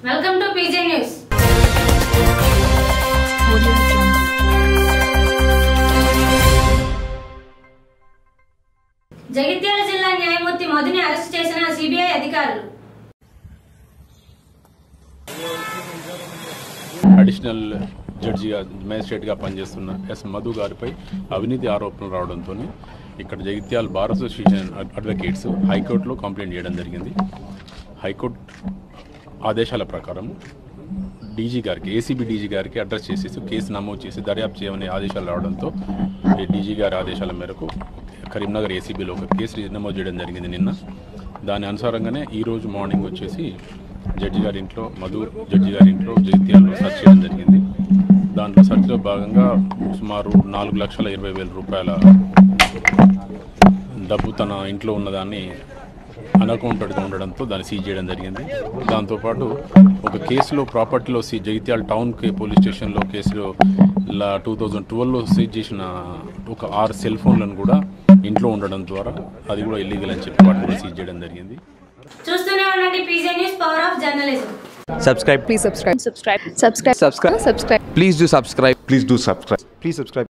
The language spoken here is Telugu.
Welcome to PJ news Jagtial జిల్లా న్యాయమూర్తి మధుని అరెస్ట్ చేసిన సిబిఐ అధికారులు అడిషనల్ జడ్జిగా మేజిస్ట్రేట్గా పనిచేస్తున్న ఎస్ మధు గారిపై అవినీతి ఆరోపణలు రావడంతో ఇక్కడ జగిత్యాల బార్ అసోసియేషన్ అడ్- అడ్వకేట్స్ హైకోర్టులో కంప్లైంట్ చేయడం జరిగింది హైకోర్టు ఆదేశాల ప్రకారం డీజీ గారికి ఏసీబీ డీజీ గారికి అడ్రస్ చేసేసి కేసు నమోదు చేసి దర్యాప్తు చేయమని ఆదేశాలు రావడంతో ఈ డీజీ గారి ఆదేశాల మేరకు కరీంనగర్ ఏసీబీలో ఒక కేసు నమోదు చేయడం జరిగింది నిన్న దాని అనుసారంగానే ఈరోజు మార్నింగ్ వచ్చేసి జడ్జి గారి ఇంట్లో మధు జడ్జి గారి ఇంట్లో జగిత్యాలలో సెర్చ్ చేయడం జరిగింది దాంట్లో సెర్చ్లో భాగంగా సుమారు నాలుగు లక్షల ఇరవై వేల రూపాయల డబ్బు తన ఇంట్లో ఉన్నదాన్ని అన్అకౌంటెడ్గా ఉండడంతో దాన్ని సీజ్ చేయడం జరిగింది దాంతోపాటు ఒక కేసులో ప్రాపర్టీలో సీ జగిత్యాల టౌన్ కే పోలీస్ స్టేషన్లో కేసులో ఇలా టూ థౌజండ్ ట్వెల్వ్లో సీజ్ చేసిన ఒక ఆరు సెల్ ఫోన్లను కూడా ఇంట్లో ఉండడం ద్వారా అది కూడా ఇల్లీగల్ అని చెప్పి వాటిని కూడా సీజ్ చేయడం జరిగింది చూస్తూనే ఉండండి PJ news power of journalism subscribe Please subscribe. Subscribe. Subscribe. Subscribe. Subscribe. please do subscribe Please do subscribe. Please subscribe.